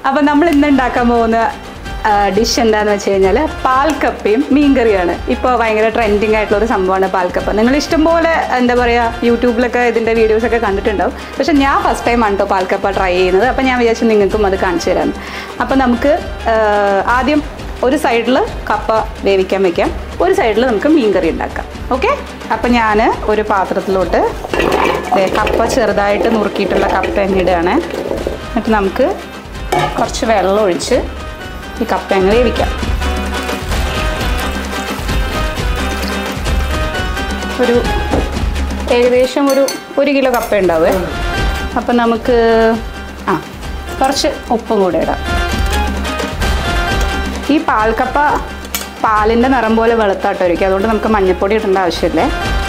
അപ്പം നമ്മൾ ഇന്ന് ഉണ്ടാക്കാൻ പോകുന്ന ഡിഷ് എന്താണെന്ന് വെച്ച് കഴിഞ്ഞാൽ പാൽക്കപ്പയും മീൻകറിയാണ് ഇപ്പോൾ ഭയങ്കര ട്രെൻഡിങ് ആയിട്ടുള്ള ഒരു സംഭവമാണ് പാൽക്കപ്പ നിങ്ങൾ ഇഷ്ടംപോലെ എന്താ പറയുക യൂട്യൂബിലൊക്കെ ഇതിൻ്റെ വീഡിയോസൊക്കെ കണ്ടിട്ടുണ്ടാവും പക്ഷെ ഞാൻ ഫസ്റ്റ് ടൈം ആണ് കേട്ടോ പാൽക്കപ്പ ട്രൈ ചെയ്യുന്നത് അപ്പം ഞാൻ വിചാരിച്ചു നിങ്ങൾക്കും അത് കാണിച്ചു തരാം അപ്പം നമുക്ക് ആ, ആദ്യം ഒരു സൈഡിൽ കപ്പ വേവിക്കാൻ വെക്കാം ഒരു സൈഡിൽ നമുക്ക് മീൻകറി ഉണ്ടാക്കാം ഓക്കെ അപ്പം ഞാൻ ഒരു പാത്രത്തിലോട്ട് ദേ കപ്പ ചെറുതായിട്ട് നുറുക്കിയിട്ടുള്ള കപ്പ എണ്ണിടുകയാണ് എന്നിട്ട് നമുക്ക് കുറച്ച് വെള്ളം ഒഴിച്ച് ഈ കപ്പ അങ്ങ് വേവിക്കാം ഒരു ഏകദേശം ഒരു ഒരു കിലോ കപ്പ ഉണ്ടാവേ അപ്പം നമുക്ക് ആ കുറച്ച് ഉപ്പും കൂടെ ഇടാം ഈ പാൽക്കപ്പ പാലിൻ്റെ നിറം പോലെ വെളുത്തായിട്ടായിരിക്കും അതുകൊണ്ട് നമുക്ക് മഞ്ഞൾപ്പൊടി ഇടേണ്ട ആവശ്യമില്ലേ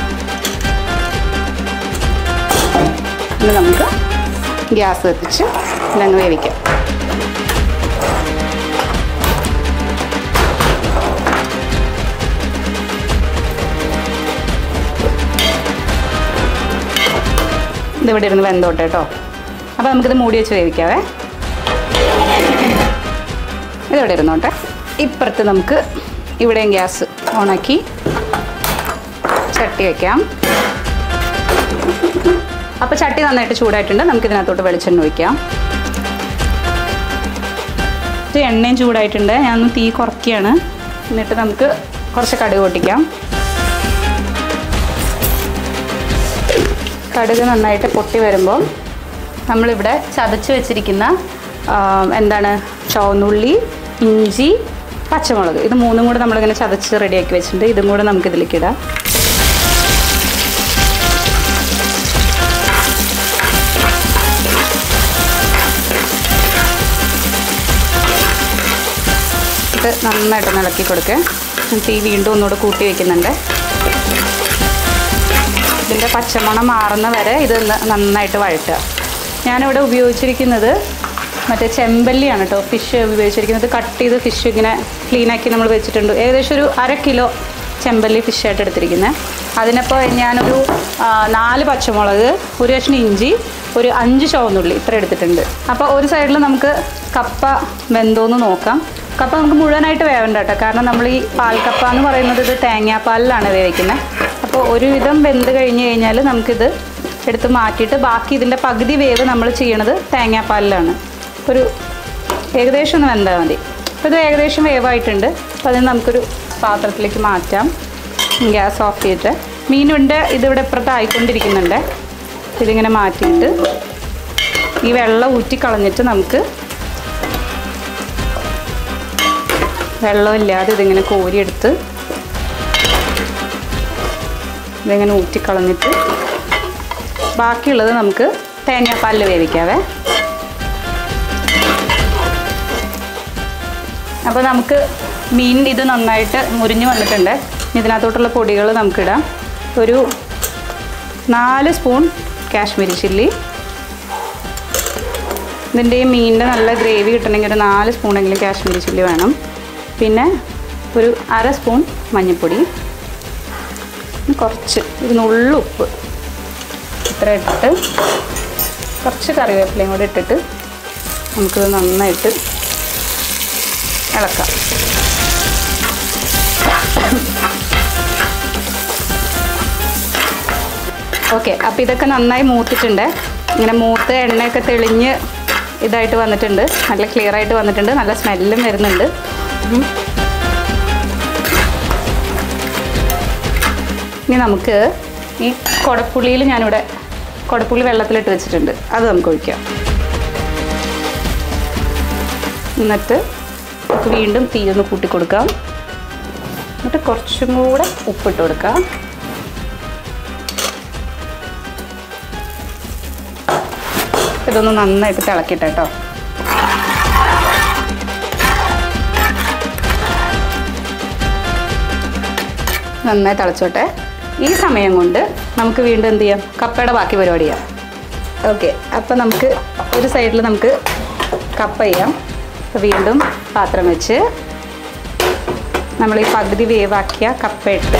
ഇനി നമുക്ക് ഗ്യാസ് കത്തിച്ച് ഇതങ്ങ് വേവിക്കാം ഇതിവിടെ ഇരുന്ന് വെന്തോട്ടെ കേട്ടോ അപ്പോൾ നമുക്കിത് മൂടി വെച്ച് വേവിക്കാവേ ഇതിവിടെ ഇരുന്നോട്ടെ ഇപ്പുറത്ത് നമുക്ക് ഇവിടെയും ഗ്യാസ് ഓണാക്കി ചട്ടി വയ്ക്കാം അപ്പോൾ ചട്ടി നന്നായിട്ട് ചൂടായിട്ടുണ്ട് നമുക്ക് ഇതിനകത്തോട്ട് വെളിച്ചെണ്ണ ഒഴിക്കാം ഇത് എണ്ണയും ചൂടായിട്ടുണ്ട് ഞാൻ ഒന്ന് തീ കുറയ്ക്കുകയാണ് എന്നിട്ട് നമുക്ക് കുറച്ച് കടുക് പൊട്ടിക്കാം കടുക് നന്നായിട്ട് പൊട്ടി വരുമ്പോൾ നമ്മളിവിടെ ചതച്ച് വെച്ചിരിക്കുന്ന ആ, എന്താണ് ചുവന്നുള്ളി ഇഞ്ചി പച്ചമുളക് ഇത് മൂന്നും കൂടെ നമ്മളിങ്ങനെ ചതച്ച് റെഡിയാക്കി വെച്ചിട്ടുണ്ട് ഇതും കൂടെ നമുക്ക് ഇതിലേക്ക് ഇടാം ഇത് നന്നായിട്ട് ഇളക്കി കൊടുക്കുക തീ വീണ്ടും ഒന്നുകൂടെ കൂട്ടി വെക്കുന്നുണ്ട് ഇതിൻ്റെ പച്ചമണം മാറുന്ന വരെ ഇത് ന- നന്നായിട്ട് വഴറ്റുക ഞാനിവിടെ ഉപയോഗിച്ചിരിക്കുന്നത് മറ്റേ ചെമ്പല്ലിയാണ് കേട്ടോ ഫിഷ് ഉപയോഗിച്ചിരിക്കുന്നത് കട്ട് ചെയ്ത് ഫിഷ് ഇങ്ങനെ ക്ലീനാക്കി നമ്മൾ വെച്ചിട്ടുണ്ട് ഏകദേശം ഒരു അര കിലോ ചെമ്പല്ലി ഫിഷായിട്ട് എടുത്തിരിക്കുന്നത് അതിനപ്പോൾ ഞാനൊരു ആ, നാല് പച്ചമുളക് ഒരു കഷ്ണം ഇഞ്ചി ഒരു അഞ്ച് ചുവന്നുള്ളി ഇത്ര എടുത്തിട്ടുണ്ട് അപ്പോൾ ഒരു സൈഡിൽ നമുക്ക് കപ്പ വെന്തോന്ന് നോക്കാം കപ്പ നമുക്ക് മുഴുവനായിട്ട് വേവണ്ട കേട്ടോ കാരണം നമ്മൾ ഈ പാൽക്കപ്പ എന്ന് പറയുന്നത് ഇത് തേങ്ങാപ്പാലിലാണ് വേവിക്കുന്നത് അപ്പോൾ ഒരുവിധം വെന്ത് കഴിഞ്ഞ് കഴിഞ്ഞാൽ നമുക്കിത് എടുത്ത് മാറ്റിയിട്ട് ബാക്കി ഇതിൻ്റെ പകുതി വേവ് നമ്മൾ ചെയ്യണത് തേങ്ങാപ്പാലിലാണ് ഒരു ഏകദേശം ഒന്ന് വെന്താൽ മതി അപ്പോൾ ഇത് ഏകദേശം വേവായിട്ടുണ്ട് അപ്പോൾ അതിന് നമുക്കൊരു പാത്രത്തിലേക്ക് മാറ്റാം ഗ്യാസ് ഓഫ് ചെയ്തിട്ട് മീനുണ്ട് ഇതിവിടെ ഇപ്പുറത്ത് ആയിക്കൊണ്ടിരിക്കുന്നുണ്ട് ഇതിങ്ങനെ മാറ്റിയിട്ട് ഈ വെള്ളം ഊറ്റി കളഞ്ഞിട്ട് നമുക്ക് വെള്ളമില്ലാതെ ഇതിങ്ങനെ കോരിയെടുത്ത് ഇതിങ്ങനെ ഊറ്റിക്കളഞ്ഞിട്ട് ബാക്കിയുള്ളത് നമുക്ക് തേങ്ങാപ്പാലിൽ വേവിക്കാവേ അപ്പോൾ നമുക്ക് മീൻ ഇത് നന്നായിട്ട് മുരിഞ്ഞ് വന്നിട്ടുണ്ട് ഇതിനകത്തോട്ടുള്ള പൊടികൾ നമുക്കിടാം ഒരു നാല് സ്പൂൺ കാശ്മീരി ചില്ലി ഇതിൻ്റെ ഈ മീനിൻ്റെ നല്ല ഗ്രേവി കിട്ടണമെങ്കിൽ ഒരു നാല് സ്പൂണെങ്കിലും കാശ്മീരി ചില്ലി വേണം പിന്നെ ഒരു അര സ്പൂൺ മഞ്ഞൾപ്പൊടി പിന്നെ കുറച്ച് ഒരു നുള്ളു ഉപ്പ് ഇത്ര ഇട്ടിട്ട് കുറച്ച് കറിവേപ്പിലയും കൂടി ഇട്ടിട്ട് നമുക്കിത് നന്നായിട്ട് ഇളക്കാം ഓക്കെ അപ്പോൾ ഇതൊക്കെ നന്നായി മൂത്തിട്ടുണ്ട് ഇങ്ങനെ മൂത്ത് എണ്ണയൊക്കെ തെളിഞ്ഞ് ഇതായിട്ട് വന്നിട്ടുണ്ട് നല്ല ക്ലിയർ ആയിട്ട് വന്നിട്ടുണ്ട് നല്ല സ്മെല്ലും വരുന്നുണ്ട് ഉം. ഇനി നമുക്ക് ഈ കുടപ്പുള്ളിയിൽ ഞാനിവിടെ കുടപ്പുള്ളി വെള്ളത്തിലിട്ട് വെച്ചിട്ടുണ്ട് അത് നമുക്ക് ഒഴിക്കാം എന്നിട്ട് നമുക്ക് വീണ്ടും തീ ഒന്ന് കൂട്ടി കൊടുക്കാം എന്നിട്ട് കുറച്ചും കൂടെ ഉപ്പിട്ട് കൊടുക്കാം ഇതൊന്ന് നന്നായിട്ട് തിളക്കിട്ടെ കേട്ടോ നന്നായി തിളച്ചോട്ടെ ഈ സമയം കൊണ്ട് നമുക്ക് വീണ്ടും എന്ത് ചെയ്യാം കപ്പയുടെ ബാക്കി പരിപാടി ചെയ്യാം ഓക്കെ അപ്പം നമുക്ക് ഒരു സൈഡിൽ നമുക്ക് കപ്പ ചെയ്യാം അപ്പോൾ വീണ്ടും പാത്രം വെച്ച് നമ്മൾ ഈ പകുതി വേവാക്കിയ കപ്പ ഇട്ട്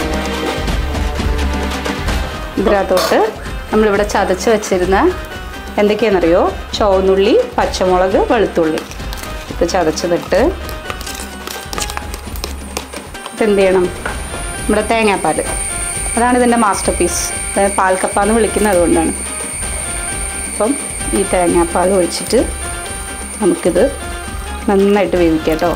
ഇതിനകത്തോട്ട് നമ്മളിവിടെ ചതച്ച് വെച്ചിരുന്ന എന്തൊക്കെയാണെന്നറിയോ ചുവന്നുള്ളി പച്ചമുളക് വെളുത്തുള്ളി ഇത് ചതച്ചതിട്ട് എന്ത് ചെയ്യണം നമ്മുടെ തേങ്ങാപ്പാൽ അതാണ് ഇതിൻ്റെ മാസ്റ്റർ പീസ് അതായത് പാൽക്കപ്പ എന്ന് വിളിക്കുന്നത് അതുകൊണ്ടാണ് അപ്പം ഈ തേങ്ങാപ്പാൽ ഒഴിച്ചിട്ട് നമുക്കിത് നന്നായിട്ട് വേവിക്കാം കേട്ടോ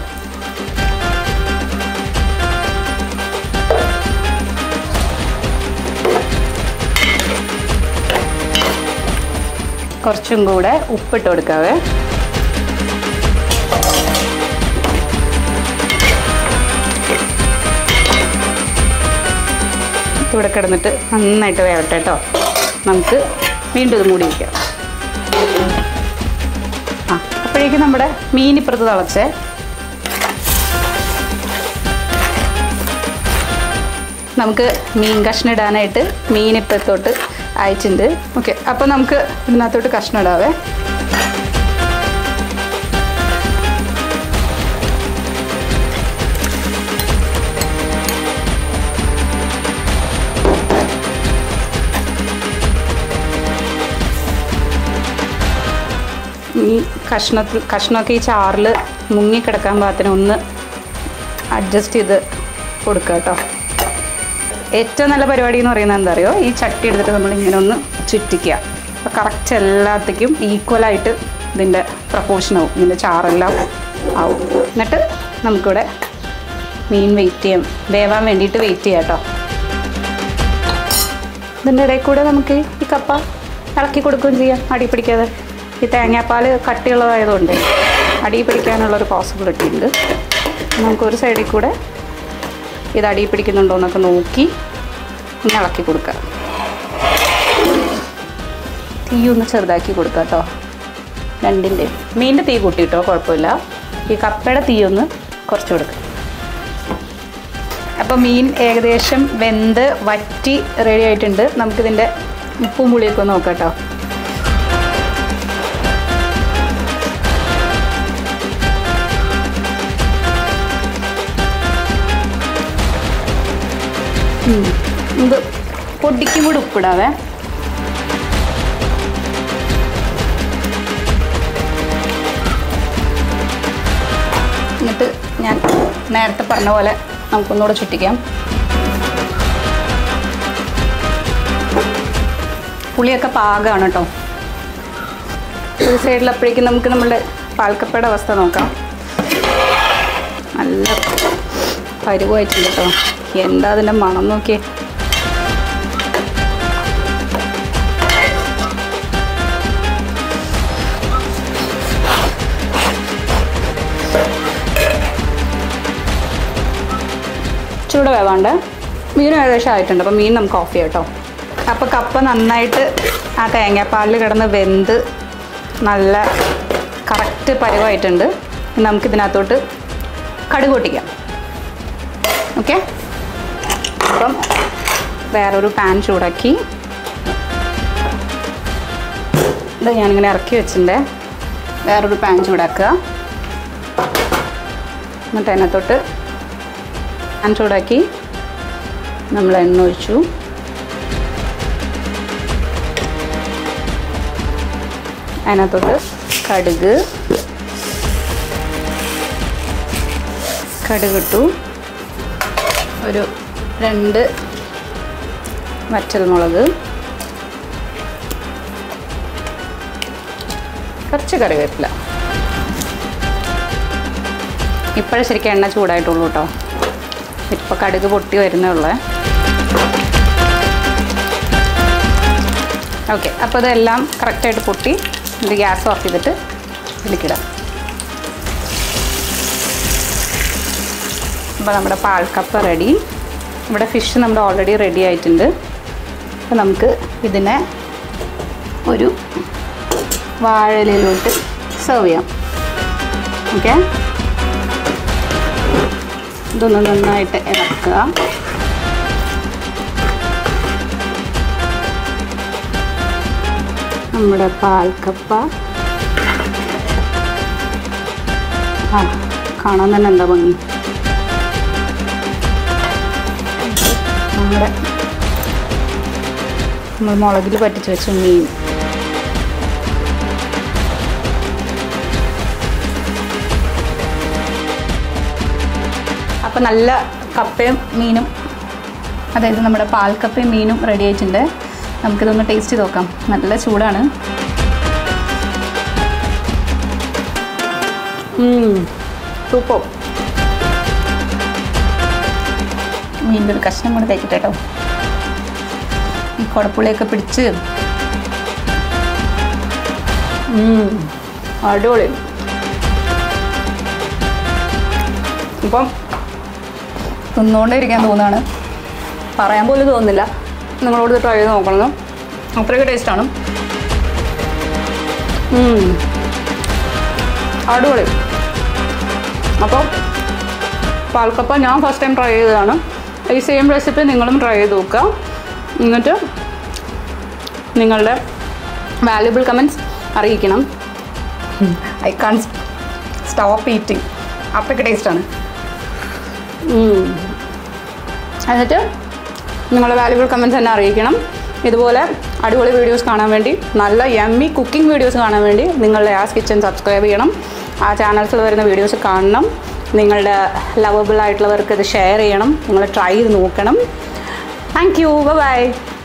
കുറച്ചും കൂടെ ഉപ്പിട്ട് കൊടുക്കാവേ ഇവിടെ കിടന്നിട്ട് നന്നായിട്ട് വേവട്ടെ കേട്ടോ നമുക്ക് വീണ്ടും ഇത് മൂടി വയ്ക്കാം ആ അപ്പോഴേക്കും നമ്മുടെ മീൻ ഇപ്പുറത്ത് തിളച്ചേ നമുക്ക് മീൻ കഷ്ണം ഇടാനായിട്ട് മീൻ ഇപ്പത്തോട്ട് അയച്ചിട്ടുണ്ട് ഓക്കെ അപ്പോൾ നമുക്ക് ഇതിനകത്തോട്ട് കഷ്ണം ഇടാവേ ഈ കഷ്ണത്തിൽ കഷ്ണമൊക്കെ ഈ ചാറിൽ മുങ്ങിക്കിടക്കാൻ പാകത്തിന് ഒന്ന് അഡ്ജസ്റ്റ് ചെയ്ത് കൊടുക്കുക കേട്ടോ ഏറ്റവും നല്ല പരിപാടി എന്ന് പറയുന്നത് എന്താ അറിയോ ഈ ചട്ടി എടുത്തിട്ട് നമ്മൾ ഇങ്ങനെ ഒന്ന് ചുറ്റിക്കുക അപ്പോൾ കറക്റ്റ് എല്ലാത്തേക്കും ഈക്വലായിട്ട് ഇതിൻ്റെ പ്രപ്പോർഷനാവും ഇതിൻ്റെ ചാറെല്ലാം ആവും എന്നിട്ട് നമുക്കിവിടെ മീൻ വെയിറ്റ് ചെയ്യാം വേവാൻ വേണ്ടിയിട്ട് വെയിറ്റ് ചെയ്യാം കേട്ടോ ഇതിൻ്റെ ഇടയിൽ കൂടെ നമുക്ക് ഈ കപ്പ ഇളക്കി കൊടുക്കുകയും ചെയ്യാം അടി പിടിക്കാതെ ഈ തേങ്ങാപ്പാൽ കട്ടിയുള്ളതായതുകൊണ്ട് അടി പിടിക്കാനുള്ളൊരു പോസിബിലിറ്റി ഉണ്ട് നമുക്കൊരു സൈഡിൽ കൂടെ ഇത് അടി പിടിക്കുന്നുണ്ടോ എന്നൊക്കെ നോക്കി ഒന്ന് ഇളക്കി കൊടുക്കുക തീ ഒന്ന് ചെറുതാക്കി കൊടുക്കുക കേട്ടോ രണ്ടിൻ്റെ മീനിൻ്റെ തീ കൂട്ടിയിട്ടോ കുഴപ്പമില്ല ഈ കപ്പയുടെ തീ ഒന്ന് കുറച്ച് കൊടുക്കുക അപ്പോൾ മീൻ ഏകദേശം വെന്ത് വറ്റി റെഡി ആയിട്ടുണ്ട് നമുക്കിതിൻ്റെ ഉപ്പും പുളിയൊക്കെ ഒന്ന് നോക്കാം കേട്ടോ ഉം. ഇത് പൊടിക്കും കൂടി ഉപ്പിടാവേ എന്നിട്ട് ഞാൻ നേരത്തെ പറഞ്ഞ പോലെ നമുക്കൊന്നുകൂടെ ചുറ്റിക്കാം പുളിയൊക്കെ പാകമാണ് കേട്ടോ ഒരു സൈഡിൽ അപ്പോഴേക്കും നമുക്ക് നമ്മളുടെ പാൽക്കപ്പയുടെ അവസ്ഥ നോക്കാം നല്ല പരുവായിട്ടുണ്ട് കേട്ടോ എന്താ അതിൻ്റെ മണം നോക്കിയേ ചൂട് വേവാണ്ട് മീൻ ഏകദേശം ആയിട്ടുണ്ട് അപ്പോൾ മീൻ നമുക്ക് ഓഫ് ചെയ്യാം കേട്ടോ അപ്പോൾ കപ്പ നന്നായിട്ട് ആ തേങ്ങാപ്പാലിൽ കിടന്ന് വെന്ത് നല്ല കറക്റ്റ് പരുവായിട്ടുണ്ട് ഇനി നമുക്കിതിനകത്തോട്ട് കടുക് പൊട്ടിക്കാം ഓക്കെ അപ്പം വേറൊരു പാൻ ചൂടാക്കി ഇത് ഞാനിങ്ങനെ ഇറക്കി വെച്ചിട്ടുണ്ട് വേറൊരു പാൻ ചൂടാക്കുക എന്നിട്ട് അതിനകത്തോട്ട് പാൻ ചൂടാക്കി നമ്മൾ എണ്ണ ഒഴിച്ചു അതിനകത്തോട്ട് കടുക് കടുകിട്ടു ഒരു രണ്ട് വറ്റൽമുളക് കുറച്ച് കറിവേപ്പില ഇപ്പോഴും ശരിക്കും എണ്ണ ചൂടായിട്ടുള്ളൂ കേട്ടോ ഇപ്പോൾ കടുക് പൊട്ടി വരുന്നേ ഉള്ളേ ഓക്കെ അപ്പോൾ ഇതെല്ലാം കറക്റ്റായിട്ട് പൊട്ടി ഇത് ഗ്യാസ് ഓഫ് ചെയ്തിട്ട് ഇതിലേക്കിടാം അപ്പോൾ നമ്മുടെ പാൽക്കപ്പ റെഡി ഇവിടെ ഫിഷ് നമ്മുടെ ഓൾറെഡി റെഡി ആയിട്ടുണ്ട് അപ്പോൾ നമുക്ക് ഇതിനെ ഒരു വാഴയിലോട്ട് സെർവ് ചെയ്യാം ഓക്കെ ഇതൊന്ന് നന്നായിട്ട് ഇളക്കുക നമ്മുടെ പാൽക്കപ്പ ആ കാണാൻ തന്നെ എന്താ ഭംഗി നമ്മുടെ നമ്മൾ മുളകിൽ പറ്റിച്ച് വെച്ച മീൻ അപ്പോൾ നല്ല കപ്പയും മീനും അതായത് നമ്മുടെ പാൽക്കപ്പയും മീനും റെഡി ആയിട്ടുണ്ട് നമുക്കിതൊന്ന് ടേസ്റ്റ് ചെയ്ത് നോക്കാം നല്ല ചൂടാണ് സൂപ്പർ മീനിൻ്റെ ഒരു കഷ്ണം കൂടെ തേക്കട്ടെ കേട്ടോ ഈ കുടപ്പുളിയൊക്കെ പിടിച്ച് ഉം, അടിപൊളി ഇപ്പം തിന്നുകൊണ്ടേ ഇരിക്കാൻ തോന്നുകയാണ് പറയാൻ പോലും തോന്നുന്നില്ല നിങ്ങളോട് ട്രൈ ചെയ്ത് നോക്കണം അത്രയ്ക്ക് ടേസ്റ്റാണ് അടിപൊളി അപ്പോൾ പാൽക്കപ്പ ഞാൻ ഫസ്റ്റ് ടൈം ട്രൈ ചെയ്തതാണ് ഈ സെയിം റെസിപ്പി നിങ്ങളും ട്രൈ ചെയ്ത് നോക്കുക എന്നിട്ട് നിങ്ങളുടെ വാല്യുബിൾ കമൻസ് അറിയിക്കണം ഐ കാൺ സ്റ്റോപ്പ് ഈറ്റിംഗ് അത്രയ്ക്ക് ടേസ്റ്റാണ് എന്നിട്ട് നിങ്ങളുടെ വാല്യുബിൾ കമൻസ് എന്നെ അറിയിക്കണം ഇതുപോലെ അടിപൊളി വീഡിയോസ് കാണാൻ വേണ്ടി നല്ല യമ്മി കുക്കിംഗ് വീഡിയോസ് കാണാൻ വേണ്ടി നിങ്ങളുടെ ആസ് കിച്ചൻ സബ്സ്ക്രൈബ് ചെയ്യണം ആ ചാനൽസിൽ വരുന്ന വീഡിയോസ് കാണണം നിങ്ങളുടെ ലവബിൾ ആയിട്ടുള്ളവർക്ക് ഇത് ഷെയർ ചെയ്യണം നിങ്ങൾ ട്രൈ ചെയ്ത് നോക്കണം താങ്ക് യു ബൈ